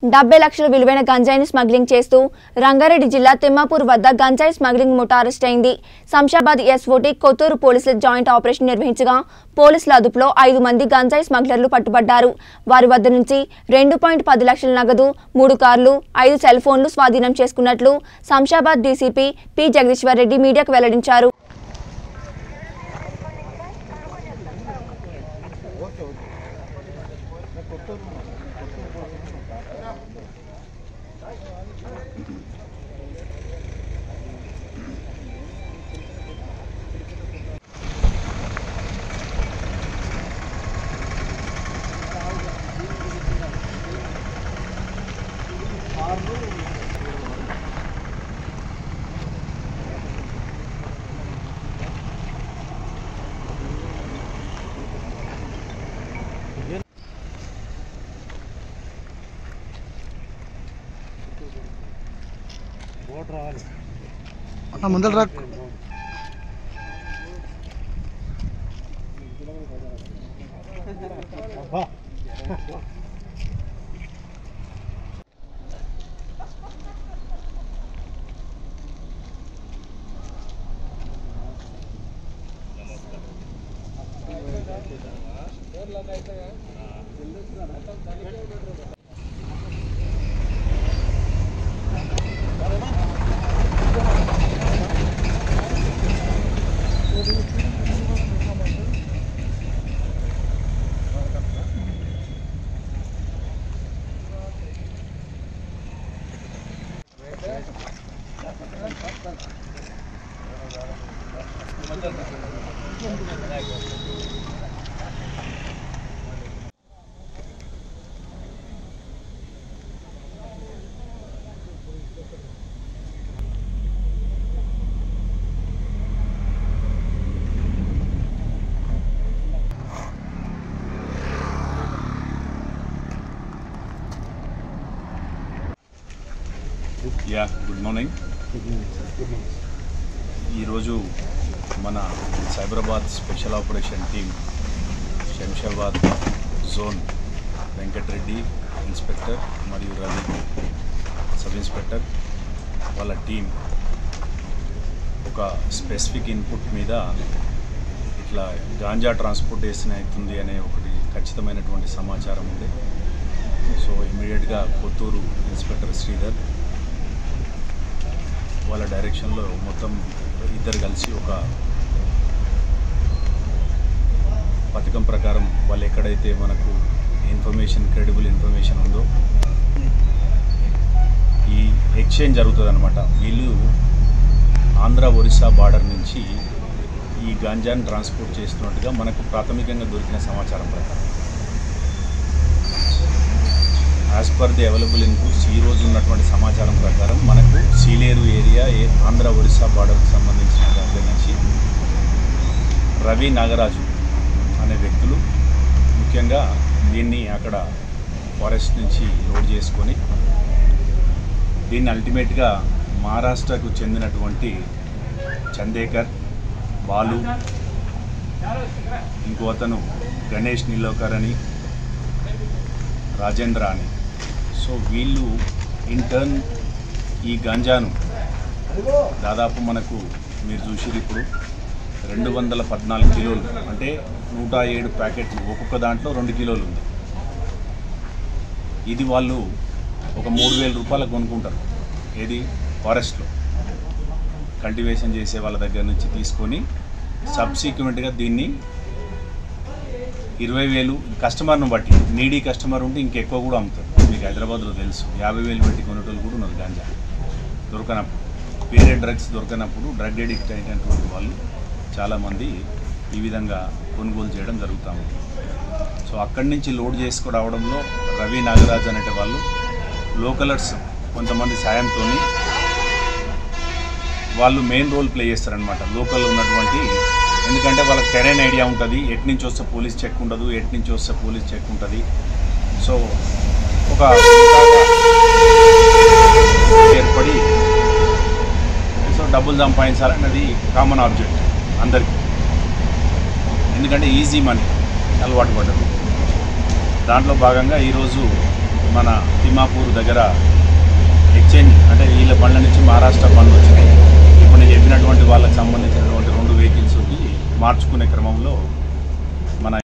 డెబ్బై లక్షల విలువైన గంజాయిని స్మగ్లింగ్ చేస్తూ రంగారెడ్డి జిల్లా తిమ్మాపూర్ వద్ద గంజాయి స్మగ్లింగ్ ముఠా అరెస్ట్ అయింది శంషాబాద్ ఎస్ఓటి కొత్తూరు పోలీసులు జాయింట్ ఆపరేషన్ నిర్వహించగా పోలీసుల అదుపులో ఐదు మంది గంజాయి స్మగ్లర్లు పట్టుబడ్డారు వారి వద్ద నుంచి రెండు పాయింట్ పది లక్షల నగదు మూడు కార్లు ఐదు సెల్ ఫోన్లు స్వాధీనం చేసుకున్నట్లు శంషాబాద్ డీసీపీ పి జగదీశ్వర్ రెడ్డి మీడియాకు వెల్లడించారు అన్న ముందర రా యా గుడ్ మార్నింగ్ ఈరోజు మన Cyberabad special operation team Shamshabad zone Venkatareddy inspector మరియు రవి సబ్ ఇన్స్పెక్టర్ వాళ్ళ టీం ఒక స్పెసిఫిక్ ఇన్పుట్ మీద ఇట్లా గాంజా ట్రాన్స్పోర్టేషన్ అవుతుంది అనే ఒకటి ఖచ్చితమైనటువంటి సమాచారం ఉంది సో ఇమీడియట్గా కొత్తూరు ఇన్స్పెక్టర్ శ్రీధర్ వాళ్ళ డైరెక్షన్లో మొత్తం ఇద్దరు కలిసి ఒక పథకం ప్రకారం వాళ్ళు ఎక్కడైతే మనకు ఇన్ఫర్మేషన్ క్రెడిబుల్ ఇన్ఫర్మేషన్ ఉందో ఈ ఎక్స్చేంజ్ జరుగుతుంది అనమాట వీళ్ళు ఆంధ్ర ఒరిస్సా బార్డర్ నుంచి ఈ గాంజాని ట్రాన్స్పోర్ట్ చేస్తున్నట్టుగా మనకు ప్రాథమికంగా దొరికిన సమాచారం ప్రకారం as per the available inputs ఈ రోజు ఉన్నటువంటి సమాచారం ప్రకారం మనకు సీలేరు ఏరియా ఏ ఆంధ్ర ఒరిస్సా బార్డర్కి సంబంధించిన దగ్గర నుంచి రవి నాగరాజు అనే వ్యక్తులు ముఖ్యంగా దీన్ని అక్కడ ఫారెస్ట్ నుంచి లోడ్ చేసుకొని దీన్ని అల్టిమేట్గా మహారాష్ట్రకు చెందినటువంటి చందేకర్ బాలు ఇంకో అతను గణేష్ నీలోకర్ అని రాజేంద్ర అని సో వీళ్ళు ఇన్ టర్న్ ఈ గంజాను దాదాపు మనకు మీరు చూసిరు ఇప్పుడు రెండు వందల పద్నాలుగు కిలోలు అంటే నూట ఏడు ప్యాకెట్లు ఒక్కొక్క దాంట్లో రెండు కిలోలు ఉంది ఇది వాళ్ళు ఒక మూడు వేల రూపాయలకు కొనుక్కుంటారు ఏది ఫారెస్ట్లో కల్టివేషన్ చేసే వాళ్ళ దగ్గర నుంచి తీసుకొని సబ్సిక్వెంట్గా దీన్ని ఇరవై వేలు కస్టమర్ను బట్టి నీడీ కస్టమర్ ఉంటే ఇంకెక్కువ కూడా అమ్ముతారు మీకు హైదరాబాద్లో తెలుసు యాభై వేలు పెట్టి కొనేటోళ్ళు కూడా ఉన్నారు గాంజా దొరకనప్పుడు వేరే డ్రగ్స్ దొరకనప్పుడు డ్రగ్ ఎడిక్ట్ అయినటువంటి వాళ్ళు చాలామంది ఈ విధంగా కొనుగోలు చేయడం జరుగుతూ ఉంది సో అక్కడి నుంచి లోడ్ చేసుకురావడంలో రవి నాగరాజ్ అనేటి వాళ్ళు లోకలర్స్ కొంతమంది సాయంతో వాళ్ళు మెయిన్ రోల్ ప్లే చేస్తారనమాట లోకల్ ఉన్నటువంటి ఎందుకంటే వాళ్ళకి టెరైన్ ఐడియా ఉంటుంది ఎటు నుంచి వస్తే పోలీస్ చెక్ ఉండదు ఎటు నుంచి వస్తే పోలీస్ చెక్ ఉంటుంది సో ఒక ఏర్పడి సో డబ్బులు సంపాదించాలన్నది కామన్ ఆబ్జెక్ట్ అందరికీ ఎందుకంటే ఈజీ మనీ అలవాటు పడ్డది దాంట్లో భాగంగా ఈరోజు మన తిమ్మాపూర్ దగ్గర ఎక్స్చేంజ్ అంటే వీళ్ళ బండ్ల నుంచి మహారాష్ట్ర బండ్లు వచ్చినాయి ఇప్పుడు నేను చెప్పినటువంటి వాళ్ళకి సంబంధించినటువంటి రెండు వెహికల్స్కి మార్చుకునే క్రమంలో